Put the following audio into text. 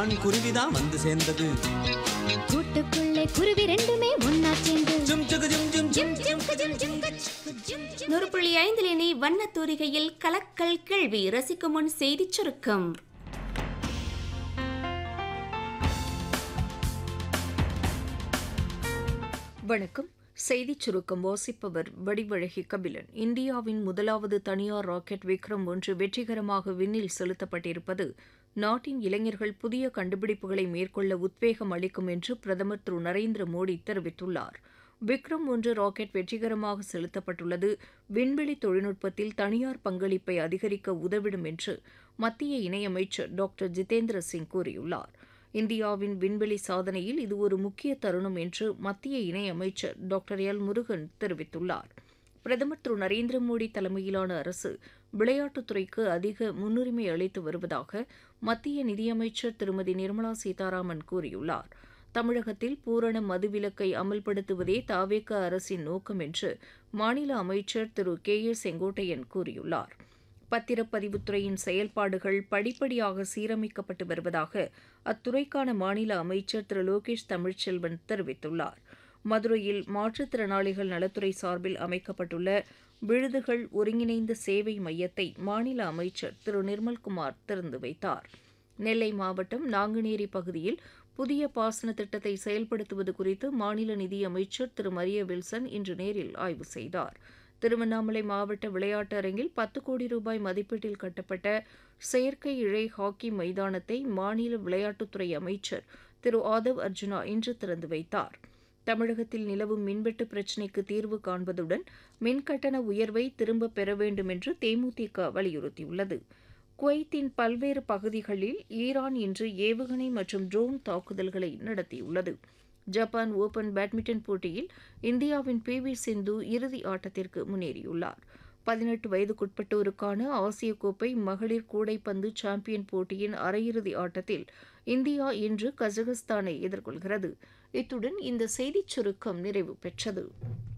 ஆண் குருவிதான் வந்து சேர்ந்தது கூட்டுக்குள்ளே குருவி ரெண்டுமே ஒன்னா சேர்ந்து ஜும் ஜுகு ஜும் ஜும் ஜும் ஜிம் ஜிம் கஜம் ஜிம் கஜ் ஜிம் ஜிம் நூறு புள்ளி ஐந்தில் இனி வண்ணத் தூரிகையில் கலக்கல் கேள்வி ரசிக்கும் முன் செய்திச் சுருக்கம் வணக்கம் செய்திச் சுருக்கம் வாசிப்பவர் வடிவழகி கபிலன் இந்தியாவின் முதலாவது தனியார் ராக்கெட் விக்ரம் ஒன்று வெற்றிகரமாக விண்ணில் செலுத்தப்பட்டிருப்பது நாட்டின் இளைஞர்கள் புதிய கண்டுபிடிப்புகளை மேற்கொள்ள உத்வேகம் அளிக்கும் என்று பிரதமர் திரு நரேந்திர மோடி தெரிவித்துள்ளார் விக்ரம் ஒன்று ராக்கெட் வெற்றிகரமாக செலுத்தப்பட்டுள்ளது விண்வெளி தொழில்நுட்பத்தில் தனியார் பங்களிப்பை அதிகரிக்க உதவிடும் என்று மத்திய இணையமைச்சர் டாக்டர் ஜிதேந்திர சிங் கூறியுள்ளார் இந்தியாவின் விண்வெளி சாதனையில் இது ஒரு முக்கிய தருணம் என்று மத்திய இணையமைச்சர் டாக்டர் எல் முருகன் தெரிவித்துள்ளார் பிரதமர் திரு நரேந்திர மோடி தலைமையிலான அரசு விளையாட்டுத்துறைக்கு அதிக முன்னுரிமை அளித்து வருவதாக மத்திய நிதியமைச்சர் திருமதி நிர்மலா சீதாராமன் கூறியுள்ளார் தமிழகத்தில் பூரண மதுவிலக்கை அமல்படுத்துவதே தாவேக அரசின் நோக்கம் என்று மாநில அமைச்சர் திரு கே ஏ செங்கோட்டையன் கூறியுள்ளார் பத்திரப்பதிவுத்துறையின் செயல்பாடுகள் படிப்படியாக சீரமைக்கப்பட்டு வருவதாக அத்துறைக்கான மாநில அமைச்சர் திரு லோகேஷ் தமிழ்ச்செல்வன் தெரிவித்துள்ளார் மதுரையில் மாற்றுத்திறனாளிகள் நலத்துறை சார்பில் அமைக்கப்பட்டுள்ள விழுதுகள் ஒருங்கிணைந்த சேவை மையத்தை மாநில அமைச்சர் திரு நிர்மல்குமார் திறந்து வைத்தார் நெல்லை மாவட்டம் நாங்குநேரி பகுதியில் புதிய பாசன திட்டத்தை செயல்படுத்துவது குறித்து மாநில நிதியமைச்சர் திரு மரிய வில்சன் இன்று நேரில் ஆய்வு செய்தார் திருவண்ணாமலை மாவட்ட விளையாட்டு அரங்கில் பத்து கோடி ரூபாய் மதிப்பீட்டில் கட்டப்பட்ட செயற்கை இழை ஹாக்கி மைதானத்தை மாநில விளையாட்டுத்துறை அமைச்சர் திரு ஆதவ் அர்ஜுனா இன்று திறந்து வைத்தார் தமிழகத்தில் நிலவும் மின்வெட்டு பிரச்சினைக்கு தீர்வு காண்பதுடன் மின்கட்டண உயர்வை திரும்பப் பெற வேண்டும் என்று தேமுதிக வலியுறுத்தியுள்ளது குவைத்தின் பல்வேறு பகுதிகளில் ஈரான் இன்று ஏவுகணை மற்றும் ட்ரோன் தாக்குதல்களை நடத்தியுள்ளது ஜப்பான் ஓபன் பேட்மிண்டன் போட்டியில் இந்தியாவின் பி வி சிந்து இறுதி ஆட்டத்திற்கு முன்னேறியுள்ளார் பதினெட்டு வயதுக்குட்பட்டோருக்கான ஆசிய கோப்பை மகளிர் கூடைப்பந்து சாம்பியன் போட்டியின் அரையிறுதி ஆட்டத்தில் இந்தியா இன்று கஜகஸ்தானை எதிர்கொள்கிறது இத்துடன் இந்த செய்திச் சுருக்கம் நிறைவு பெற்றது